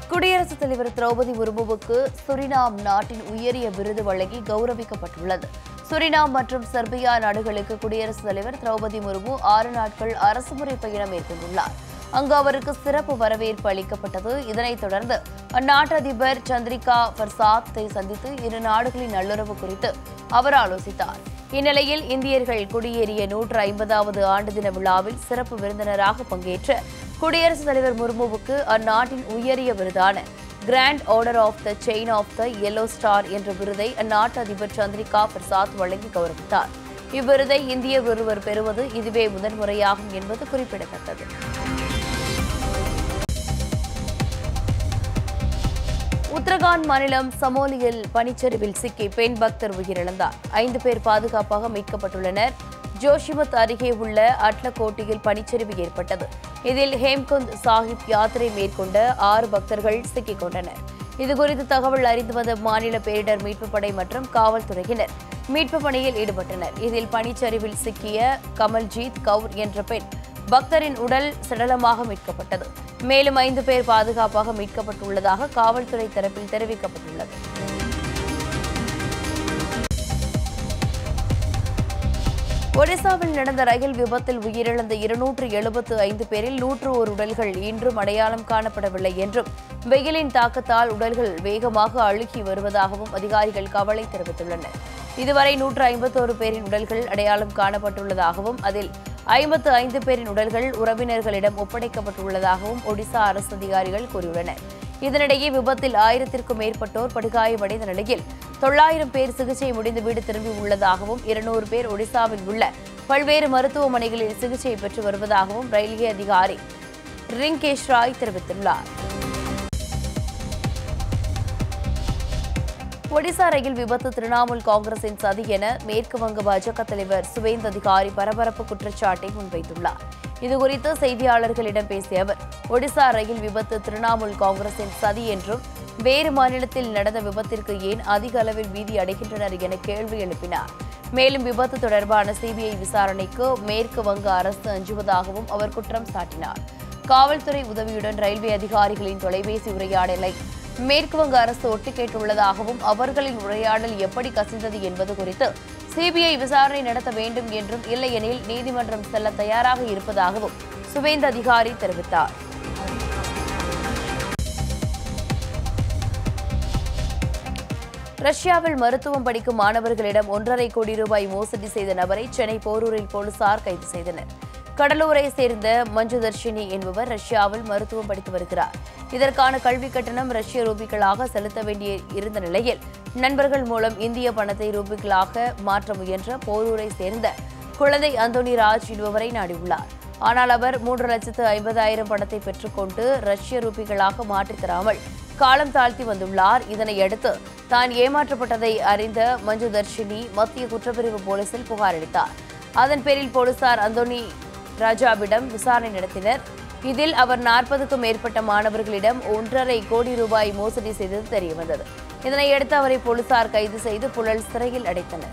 குடியரசுத் தலைவர் திரௌபதி முர்முவுக்கு சுரினாம் நாட்டின் உயரிய விருது வழங்கி கௌரவிக்கப்பட்டுள்ளது சுரினாம் மற்றும் செர்பியா நாடுகளுக்கு குடியரசுத் தலைவர் திரௌபதி முர்மு ஆறு நாட்கள் அரசுமுறை பயணம் மேற்கொண்டுள்ளார் அங்கு அவருக்கு சிறப்பு வரவேற்பு அளிக்கப்பட்டது இதனைத் தொடர்ந்து அந்நாட்டு அதிபர் சந்திரிகா பர்சாத்தை சந்தித்து இரு நாடுகளின் நல்லுறவு குறித்து அவர் ஆலோசித்தார் இந்நிலையில் இந்தியர்கள் குடியேறிய நூற்று ஐம்பதாவது ஆண்டு தின விழாவில் சிறப்பு விருந்தினராக பங்கேற்ற குடியரசுத் தலைவர் முர்முவுக்கு அந்நாட்டின் உயரிய விருதான grand order of the chain of the yellow star என்ற விருதை அந்நாட்டு அதிபர் சந்திரிகா பிரசாத் வழங்கி கௌரவித்தார் இவ்விருதை இந்திய ஒருவர் பெறுவது இதுவே முதன்முறையாகும் என்பது குறிப்பிடத்தக்கது உத்தரகாண்ட் மாநிலம் சமோலியில் பனிச்சரிவில் சிக்கி பெண் பக்தர் உயிரிழந்தார் ஐந்து பேர் பாதுகாப்பாக மீட்கப்பட்டுள்ளனர் ஜோஷிமத் அருகே உள்ள அட்லகோட்டியில் பனிச்சரிவு ஏற்பட்டது இதில் ஹேம்குந்த் சாஹிப் யாத்திரை மேற்கொண்ட ஆறு பக்தர்கள் சிக்கிக் கொண்டனர் இதுகுறித்து தகவல் அறிந்து வந்த மாநில பேரிடர் மீட்புப் படை மற்றும் காவல்துறையினர் மீட்புப் பணியில் ஈடுபட்டனர் இதில் பனிச்சரிவில் சிக்கிய கமல்ஜீத் கவுர் என்ற பெண் பக்தரின் உடல் சடலமாக மீட்கப்பட்டது மேலும் ஐந்து பேர் பாதுகாப்பாக மீட்கப்பட்டுள்ளதாக காவல்துறை தரப்பில் தெரிவிக்கப்பட்டுள்ளது ஒடிசாவில் நடந்த ரயில் விபத்தில் உயிரிழந்த இருநூற்று எழுபத்து ஐந்து பேரில் நூற்று ஒரு உடல்கள் இன்றும் அடையாளம் காணப்படவில்லை என்றும் வெயிலின் தாக்கத்தால் உடல்கள் வேகமாக அழுகி வருவதாகவும் அதிகாரிகள் கவலை தெரிவித்துள்ளனர் இதுவரை நூற்று ஐம்பத்தோரு பேரின் உடல்கள் அடையாளம் காணப்பட்டுள்ளதாகவும் அதில் ஐம்பத்து ஐந்து பேரின் உடல்கள் உறவினர்களிடம் ஒப்படைக்கப்பட்டுள்ளதாகவும் ஒடிசா அரசு அதிகாரிகள் கூறியுள்ளனர் இதனிடையே விபத்தில் ஆயிரத்திற்கும் மேற்பட்டோர் படுகாயமடைந்த நிலையில் தொள்ளாயிரம் பேர் சிகிச்சை முடிந்து வீடு திரும்பி உள்ளதாகவும் இருநூறு பேர் ஒடிசாவில் உள்ள பல்வேறு மருத்துவமனைகளில் சிகிச்சை பெற்று வருவதாகவும் ரயில்வே அதிகாரி ரிங்கேஷ் ராய் தெரிவித்துள்ளார் ஒடிசா ரயில் விபத்து திரிணாமுல் காங்கிரசின் சதி என மேற்கு வங்க பாஜக தலைவர் சுவேந்த் அதிகாரி பரபரப்பு குற்றச்சாட்டை முன்வைத்துள்ளார் இதுகுறித்து செய்தியாளர்களிடம் பேசிய அவர் ஒடிசா ரயில் விபத்து திரிணாமுல் காங்கிரசின் சதி என்றும் வேறு மாநிலத்தில் நடந்த விபத்திற்கு ஏன் அதிக அளவில் பீதி அடைகின்றனர் என கேள்வி எழுப்பினார் மேலும் விபத்து தொடர்பான சிபிஐ விசாரணைக்கு மேற்கு வங்க அரசு அஞ்சுவதாகவும் அவர் குற்றம் சாட்டினார் காவல்துறை உதவியுடன் ரயில்வே அதிகாரிகளின் தொலைபேசி உரையாடலை மேற்கு வங்க அரசு ஒட்டு கேட்டுள்ளதாகவும் அவர்களின் உரையாடல் எப்படி கசிந்தது என்பது குறித்து சிபிஐ விசாரணை நடத்த வேண்டும் என்றும் இல்லையெனில் நீதிமன்றம் செல்ல தயாராக இருப்பதாகவும் சுவேந்த் அதிகாரி தெரிவித்தார் ரஷ்யாவில் மருத்துவம் படிக்கும் மாணவர்களிடம் ஒன்றரை கோடி ரூபாய் மோசடி செய்த நபரை சென்னை போரூரில் போலீசார் கைது செய்தனர் கடலூரை சேர்ந்த மஞ்சுதர்ஷினி என்பவர் ரஷ்யாவில் மருத்துவம் படித்து வருகிறார் இதற்கான கல்வி கட்டணம் ரஷ்ய ரூபிகளாக செலுத்த வேண்டிய இருந்த நிலையில் நண்பர்கள் மூலம் இந்திய பணத்தை ரூபிகளாக மாற்ற முயன்ற போரூரை சேர்ந்த குழந்தை அந்தோனி ராஜ் என்பவரை நாடியுள்ளார் ஆனால் அவர் மூன்று லட்சத்து ஐம்பதாயிரம் பணத்தை பெற்றுக்கொண்டு ரஷ்ய ரூபிகளாக மாற்றித் தராமல் காலம் தாழ்த்தி வந்துள்ளார் இதனையடுத்து தான் ஏமாற்றப்பட்டதை அறிந்த மஞ்சுதர்ஷினி மத்திய குற்றப்பிரிவு போலீசில் புகார் அளித்தார் அதன் பேரில் போலீசார் அந்தோனி ராஜாவிடம் விசாரணை நடத்தினர் இதில் அவர் நாற்பதுக்கும் மேற்பட்ட மாணவர்களிடம் ஒன்றரை கோடி ரூபாய் மோசடி செய்தது தெரியவந்தது இதனையடுத்து அவரை போலீசார் கைது செய்து புழல் சிறையில் அடைத்தனர்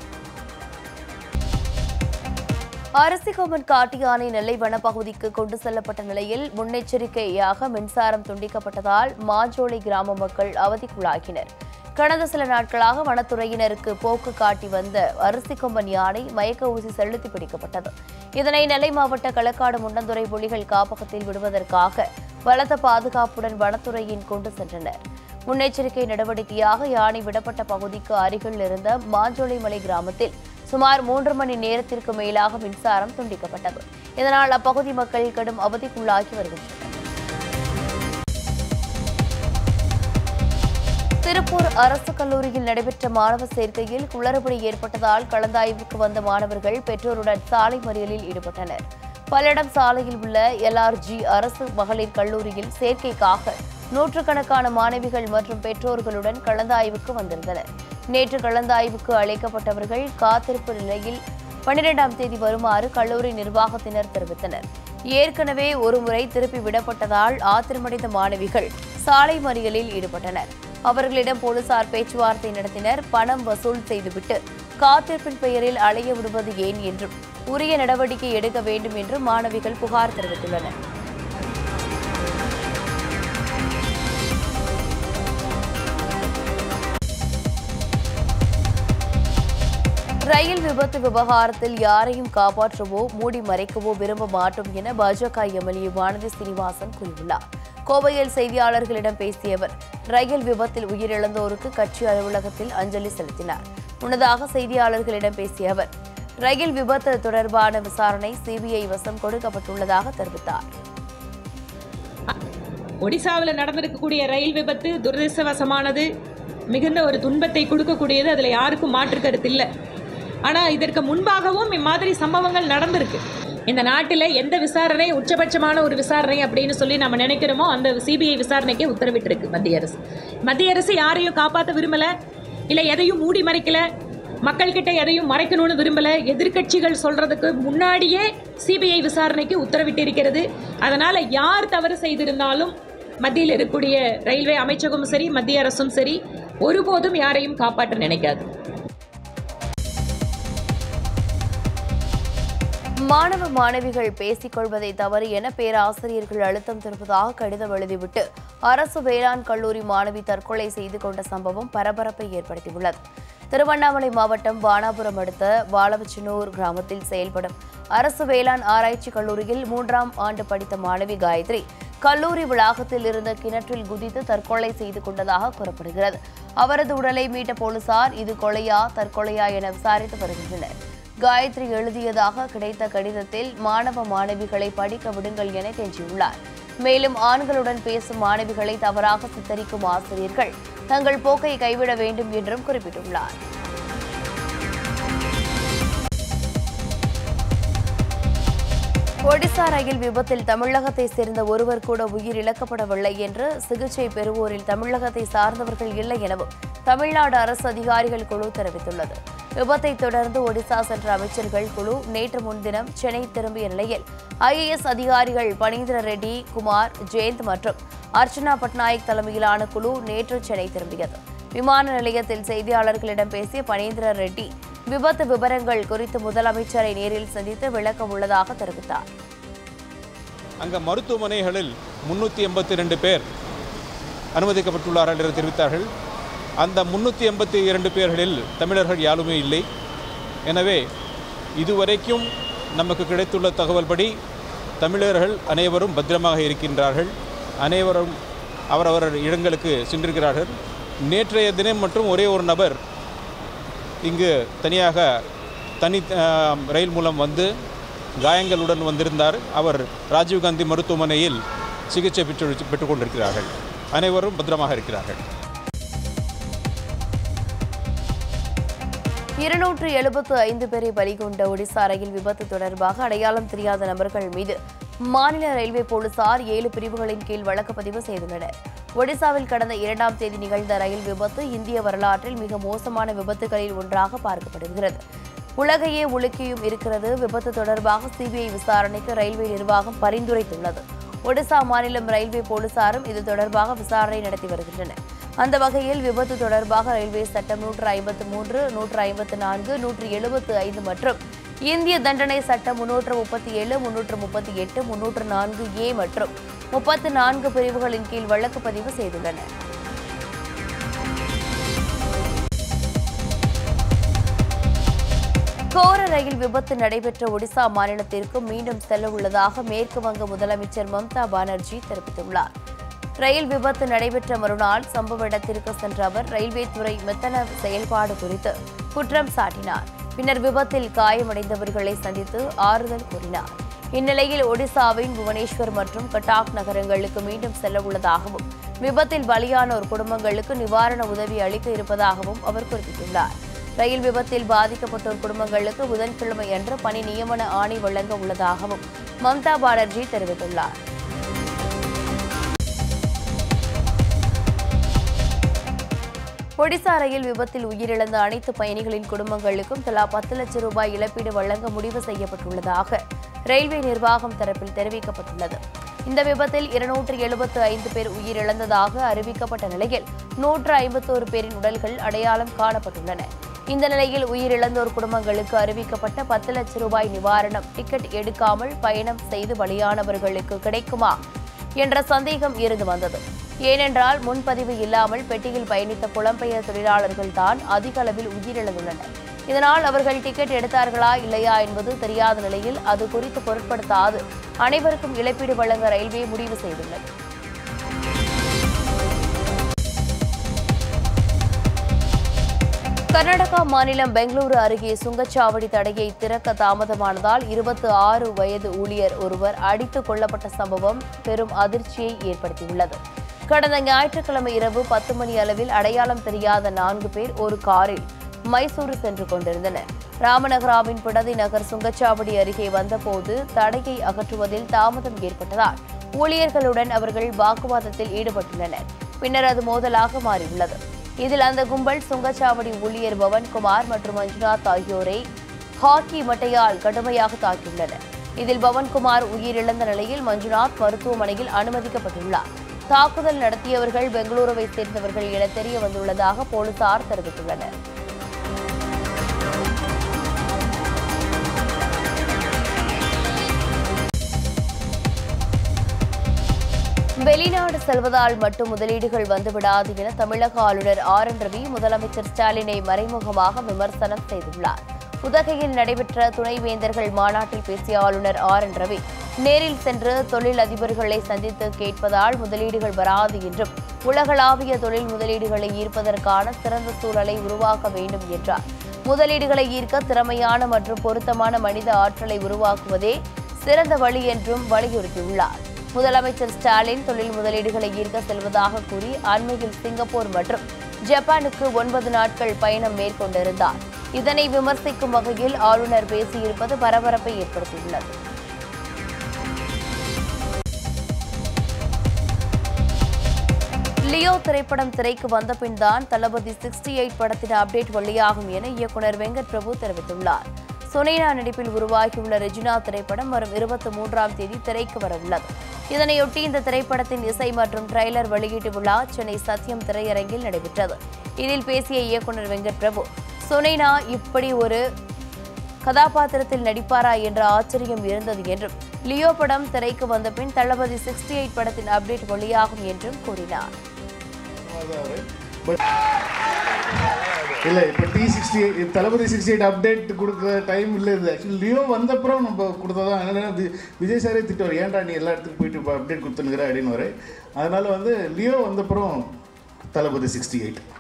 அரசிகோமன் காட்டு யானை நெல்லை வனப்பகுதிக்கு கொண்டு செல்லப்பட்ட நிலையில் முன்னெச்சரிக்கையாக மின்சாரம் துண்டிக்கப்பட்டதால் மாஞ்சோலை கிராம மக்கள் அவதிக்குள்ளாகினர் கடந்த சில நாட்களாக வனத்துறையினருக்கு போக்கு காட்டி வந்த அரிசிக்கொம்பன் யானை மயக்க ஊசி செலுத்தி பிடிக்கப்பட்டது இதனை நெல்லை மாவட்ட களக்காடு முண்டந்துறை புலிகள் காப்பகத்தில் விடுவதற்காக பலத்த பாதுகாப்புடன் வனத்துறையின் கொண்டு சென்றனர் முன்னெச்சரிக்கை நடவடிக்கையாக யானை விடப்பட்ட பகுதிக்கு அருகில் இருந்த மாஞ்சோலைமலை கிராமத்தில் சுமார் மூன்று மணி நேரத்திற்கு மேலாக மின்சாரம் துண்டிக்கப்பட்டது இதனால் அப்பகுதி மக்கள் கடும் அவதிக்குள்ளாகி வருகின்றனர் திருப்பூர் அரசு கல்லூரியில் நடைபெற்ற மாணவர் சேர்க்கையில் குளறுபடி ஏற்பட்டதால் கலந்தாய்வுக்கு வந்த மாணவர்கள் பெற்றோருடன் சாலை மறியலில் ஈடுபட்டனர் பல்லடம் சாலையில் உள்ள எல்ஆர்ஜி அரசு மகளிர் கல்லூரியில் சேர்க்கைக்காக நூற்றுக்கணக்கான மாணவிகள் மற்றும் பெற்றோர்களுடன் கலந்தாய்வுக்கு வந்திருந்தனர் நேற்று கலந்தாய்வுக்கு அழைக்கப்பட்டவர்கள் காத்திருப்பு நிலையில் பன்னிரெண்டாம் தேதி வருமாறு கல்லூரி நிர்வாகத்தினர் தெரிவித்தனர் ஏற்கனவே ஒருமுறை திருப்பி விடப்பட்டதால் ஆத்திரமடைந்த மாணவிகள் சாலை மறியலில் ஈடுபட்டனர் அவர்களிடம் போலீசார் பேச்சுவார்த்தை நடத்தினர் பணம் வசூல் செய்துவிட்டு காத்திருப்பின் பெயரில் அலைய விடுவது ஏன் என்றும் உரிய நடவடிக்கை எடுக்க வேண்டும் என்றும் மாணவிகள் புகார் தெரிவித்துள்ளனர் ரயில் விபத்து விவகாரத்தில் யாரையும் காப்பாற்றவோ மூடி மறைக்கவோ விரும்ப மாட்டோம் என பாஜக எம்எல்ஏ வானதி சீனிவாசன் கூறியுள்ளார் கோவையில் செய்தியாளர்களிடம் பேசிய அவர் ரயில் விபத்தில் உயிரிழந்தோருக்கு கட்சி அலுவலகத்தில் அஞ்சலி செலுத்தினார் முன்னதாக செய்தியாளர்களிடம் பேசிய அவர் ரயில் விபத்து தொடர்பான விசாரணை சிபிஐ வசம் கொடுக்கப்பட்டுள்ளதாக தெரிவித்தார் ஒடிசாவில் நடந்திருக்கக்கூடிய ரயில் விபத்து துரதிருஷ்டவசமானது மிகுந்த ஒரு துன்பத்தை கொடுக்கக்கூடியது அதில் யாருக்கும் மாற்று கருத்து இல்லை ஆனால் இதற்கு முன்பாகவும் இம்மாதிரி சம்பவங்கள் நடந்திருக்கு இந்த நாட்டில் எந்த விசாரணை உச்சபட்சமான ஒரு விசாரணை அப்படின்னு சொல்லி நம்ம நினைக்கிறோமோ அந்த சிபிஐ விசாரணைக்கே உத்தரவிட்டிருக்கு மத்திய அரசு மத்திய அரசு யாரையும் காப்பாற்ற விரும்பலை இல்லை எதையும் மூடி மறைக்கல மக்கள்கிட்ட எதையும் மறைக்கணும்னு விரும்பல எதிர்க்கட்சிகள் சொல்றதுக்கு முன்னாடியே சிபிஐ விசாரணைக்கு உத்தரவிட்டிருக்கிறது அதனால யார் தவறு செய்திருந்தாலும் மத்தியில் இருக்கக்கூடிய ரயில்வே அமைச்சகமும் சரி மத்திய அரசும் சரி ஒருபோதும் யாரையும் காப்பாற்ற நினைக்காது மாணவ மாணவிகள் பேசிக் கொள்வதை தவறு என பேராசிரியர்கள் அழுத்தம் தருவதாக கடிதம் எழுதிவிட்டு அரசு வேளாண் கல்லூரி மாணவி தற்கொலை செய்து கொண்ட சம்பவம் பரபரப்பை ஏற்படுத்தியுள்ளது திருவண்ணாமலை மாவட்டம் வானாபுரம் அடுத்த வாழவச்சனூர் கிராமத்தில் செயல்படும் அரசு வேளாண் ஆராய்ச்சி கல்லூரியில் மூன்றாம் ஆண்டு படித்த மாணவி காயத்ரி கல்லூரி வளாகத்தில் இருந்த கிணற்றில் குதித்து தற்கொலை செய்து கொண்டதாக கூறப்படுகிறது அவரது உடலை மீட்ட போலீசார் இது கொலையா தற்கொலையா என விசாரித்து வருகின்றனர் காயத்ரி எழுதியதாக கிடைத்த கடிதத்தில் மாணவ மாணவிகளை படிக்க விடுங்கள் என கெஞ்சியுள்ளார் மேலும் ஆண்களுடன் பேசும் மாணவிகளை தவறாக சித்தரிக்கும் ஆசிரியர்கள் தங்கள் போக்கை கைவிட வேண்டும் என்றும் குறிப்பிட்டுள்ளார் ஒடிசா ரயில் விபத்தில் தமிழகத்தை சேர்ந்த ஒருவர் கூட உயிர் இழக்கப்படவில்லை என்று சிகிச்சை பெறுவோரில் தமிழகத்தை சார்ந்தவர்கள் இல்லை எனவும் தமிழ்நாடு அரசு அதிகாரிகள் குழு தெரிவித்துள்ளது விபத்தை தொடர்ந்து ஒடிசா சென்ற அமைச்சர்கள் குழு நேற்று முன்தினம் சென்னை திரும்பிய நிலையில் ஐஏஎஸ் அதிகாரிகள் பனீந்திர ரெட்டி குமார் ஜெயந்த் மற்றும் அர்ச்சனா பட்நாயக் தலைமையிலான குழு நேற்று சென்னை திரும்பியது விமான நிலையத்தில் செய்தியாளர்களிடம் பேசிய பனீந்திர ரெட்டி விபத்து விவரங்கள் குறித்து முதலமைச்சரை நேரில் சந்தித்து விளக்க உள்ளதாக தெரிவித்தார் அங்கே மருத்துவமனைகளில் முன்னூற்றி எண்பத்தி ரெண்டு பேர் அனுமதிக்கப்பட்டுள்ளார்கள் என்று தெரிவித்தார்கள் அந்த முன்னூற்றி எண்பத்தி இரண்டு பேர்களில் தமிழர்கள் யாருமே இல்லை எனவே இதுவரைக்கும் நமக்கு கிடைத்துள்ள தகவல்படி தமிழர்கள் அனைவரும் பத்திரமாக இருக்கின்றார்கள் அனைவரும் அவரவர் இடங்களுக்கு சென்றிருக்கிறார்கள் நேற்றைய தினம் மற்றும் ஒரே ஒரு நபர் இங்கு தனியாக தனி ஆஹ், ரயில் மூலம் வந்து காயங்களுடன் வந்திருந்தார் அவர் ராஜீவ்காந்தி மருத்துவமனையில் சிகிச்சை பெற்று பெற்றுக் கொண்டிருக்கிறார்கள் அனைவரும் பத்திரமாக இருக்கிறார்கள் இருநூற்று எழுபத்து ஐந்து பேரை பலி கொண்ட ஒடிசா ரயில் விபத்து தொடர்பாக அடையாளம் தெரியாத நபர்கள் மீது மாநில ரயில்வே போலீசார் ஏழு பிரிவுகளின் கீழ் வழக்கு பதிவு செய்துள்ளனர் ஒடிசாவில் கடந்த இரண்டாம் தேதி நிகழ்ந்த ரயில் விபத்து இந்திய வரலாற்றில் மிக மோசமான விபத்துகளில் ஒன்றாக பார்க்கப்படுகிறது உலகையே உலுக்கியும் இருக்கிறது விபத்து தொடர்பாக சிபிஐ விசாரணைக்கு ரயில்வே நிர்வாகம் பரிந்துரைத்துள்ளது ஒடிசா மாநிலம் ரயில்வே போலீசாரும் இது தொடர்பாக விசாரணை நடத்தி வருகின்றனர் அந்த வகையில் விபத்து தொடர்பாக ரயில்வே சட்டம் நூற்று ஐம்பத்து மூன்று நூற்று ஐம்பத்து நான்கு நூற்று எழுபத்து ஐந்து மற்றும் இந்திய தண்டனை சட்டம் முன்னூற்று முப்பத்தி ஏழு முன்னூற்று முப்பத்தி எட்டு முன்னூற்று நான்கு ஏ மற்றும் முப்பத்து நான்கு பிரிவுகளின் கீழ் வழக்கு பதிவு செய்துள்ளனர் கோர ரயில் விபத்து நடைபெற்ற ஒடிசா மாநிலத்திற்கு மீண்டும் செல்ல உள்ளதாக மேற்கு வங்க முதலமைச்சர் மம்தா பானர்ஜி தெரிவித்துள்ளார் ரயில் விபத்து நடைபெற்ற மறுநாள் சம்பவ இடத்திற்கு சென்ற அவர் ரயில்வே துறை மெத்தன செயல்பாடு குறித்து குற்றம் சாட்டினார் பின்னர் விபத்தில் காயமடைந்தவர்களை சந்தித்து ஆறுதல் கூறினார் இந்நிலையில் ஒடிசாவின் புவனேஸ்வர் மற்றும் கட்டாக் நகரங்களுக்கு மீண்டும் செல்ல உள்ளதாகவும் விபத்தில் பலியானோர் குடும்பங்களுக்கு நிவாரண உதவி அளிக்க இருப்பதாகவும் அவர் குறிப்பிட்டுள்ளார் ரயில் விபத்தில் பாதிக்கப்பட்டோர் குடும்பங்களுக்கு புதன்கிழமை அன்று பணி நியமன ஆணை வழங்க உள்ளதாகவும் மம்தா பானர்ஜி தெரிவித்துள்ளார் ஒடிசா ரயில் விபத்தில் உயிரிழந்த அனைத்து பயணிகளின் குடும்பங்களுக்கும் தலா பத்து லட்சம் ரூபாய் இழப்பீடு வழங்க முடிவு செய்யப்பட்டுள்ளதாக ரயில்வே நிர்வாகம் தரப்பில் தெரிவிக்கப்பட்டுள்ளது இந்த விபத்தில் இருநூற்று எழுபத்து ஐந்து பேர் உயிரிழந்ததாக அறிவிக்கப்பட்ட நிலையில் நூற்று ஐம்பத்தோரு பேரின் உடல்கள் அடையாளம் காணப்பட்டுள்ளன இந்த நிலையில் உயிரிழந்தோர் குடும்பங்களுக்கு அறிவிக்கப்பட்ட பத்து லட்சம் ரூபாய் நிவாரணம் டிக்கெட் எடுக்காமல் பயணம் செய்து பலியானவர்களுக்கு கிடைக்குமா என்ற சந்தேகம் இருந்து வந்தது ஏனென்றால் முன்பதிவு இல்லாமல் பெட்டியில் பயணித்த புலம்பெயர் தொழிலாளர்கள் தான் அதிக அளவில் உயிரிழந்துள்ளனர் இதனால் அவர்கள் டிக்கெட் எடுத்தார்களா இல்லையா என்பது தெரியாத நிலையில் அது குறித்து பொருட்படுத்தாது அனைவருக்கும் இழப்பீடு வழங்க ரயில்வே முடிவு செய்துள்ளது கர்நாடகா மாநிலம் பெங்களூரு அருகே சுங்கச்சாவடி தடையை திறக்க தாமதமானதால் இருபத்தி ஆறு வயது ஊழியர் ஒருவர் அடித்துக் கொல்லப்பட்ட சம்பவம் பெரும் அதிர்ச்சியை ஏற்படுத்தியுள்ளது கடந்த ஞாயிற்றுக்கிழமை இரவு பத்து மணி அளவில் அடையாளம் தெரியாத நான்கு பேர் ஒரு காரில் மைசூரு சென்று கொண்டிருந்தனர் ராமநகராவின் பிடதி நகர் சுங்கச்சாவடி அருகே வந்தபோது தடையை அகற்றுவதில் தாமதம் ஏற்பட்டதால் ஊழியர்களுடன் அவர்கள் வாக்குவாதத்தில் ஈடுபட்டுள்ளனர் பின்னர் அது மோதலாக மாறியுள்ளது இதில் அந்த கும்பல் சுங்கச்சாவடி ஊழியர் பவன்குமார் மற்றும் மஞ்சுநாத் ஆகியோரை ஹாக்கி மட்டையால் கடுமையாக தாக்கியுள்ளனர் இதில் பவன்குமார் உயிரிழந்த நிலையில் மஞ்சுநாத் மருத்துவமனையில் அனுமதிக்கப்பட்டுள்ளார் தாக்குதல் நடத்தியவர்கள் பெங்களூருவை சேர்ந்தவர்கள் என தெரிய வந்துள்ளதாக போலீசார் தெரிவித்துள்ளனர் வெளிநாடு செல்வதால் மட்டும் முதலீடுகள் வந்துவிடாது என தமிழக ஆளுநர் ஆர் என் ரவி முதலமைச்சர் ஸ்டாலினை மறைமுகமாக விமர்சனம் செய்துள்ளார் உதகையில் நடைபெற்ற துணைவேந்தர்கள் மாநாட்டில் பேசிய ஆளுநர் ஆர் என் ரவி நேரில் சென்று தொழில் அதிபர்களை சந்தித்து கேட்பதால் முதலீடுகள் வராது என்றும் உலகளாவிய தொழில் முதலீடுகளை ஈர்ப்பதற்கான சிறந்த சூழலை உருவாக்க வேண்டும் என்றார் முதலீடுகளை ஈர்க்க திறமையான மற்றும் பொருத்தமான மனித ஆற்றலை உருவாக்குவதே சிறந்த வழி என்றும் வலியுறுத்தியுள்ளார் முதலமைச்சர் ஸ்டாலின் தொழில் முதலீடுகளை ஈர்க்க செல்வதாக கூறி அண்மையில் சிங்கப்பூர் மற்றும் ஜப்பானுக்கு ஒன்பது நாட்கள் பயணம் மேற்கொண்டிருந்தார் இதனை விமர்சிக்கும் வகையில் ஆளுநர் பேசியிருப்பது பரபரப்பை ஏற்படுத்தியுள்ளது லியோ திரைப்படம் திரைக்கு வந்த பின் தான் தளபதி சிக்ஸ்டி எயிட் படத்தின் அப்டேட் வெளியாகும் என இயக்குனர் வெங்கட் பிரபு தெரிவித்துள்ளார் சுனைனா நடிப்பில் உருவாகியுள்ள ரெஜினா திரைப்படம் வரும் இருபத்தி மூன்றாம் தேதி திரைக்கு வரவுள்ளது இதனையொட்டி இந்த திரைப்படத்தின் இசை மற்றும் ட்ரெய்லர் வெளியீட்டு விழா சென்னை சத்யம் திரையரங்கில் நடைபெற்றது இதில் பேசிய இயக்குனர் வெங்கட் பிரபு சுனைனா இப்படி ஒரு கதாபாத்திரத்தில் நடிப்பாரா என்ற ஆச்சரியம் இருந்தது என்றும் லியோ படம் திரைக்கு வந்த பின் தளபதி சிக்ஸ்டி எயிட் படத்தின் அப்டேட் வெளியாகும் என்றும் கூறினார் பட் இல்லை இப்போ T sixty eight Thalapathy sixty eight update கொடுக்குற டைம் இல்லை இது ஆக்சுவலி லியோ வந்தப்புறம் நம்ம கொடுத்ததான் என்னன்னா வி- விஜய் சாரே திட்டுவார் ஏன்டா நீ எல்லா இடத்துக்கும் போயிட்டு இப்போ அப்டேட் கொடுத்துனுங்கிற அப்படின்னு அதனால வந்து லியோ வந்தப்புறம் தளபதி சிக்ஸ்டி எயிட்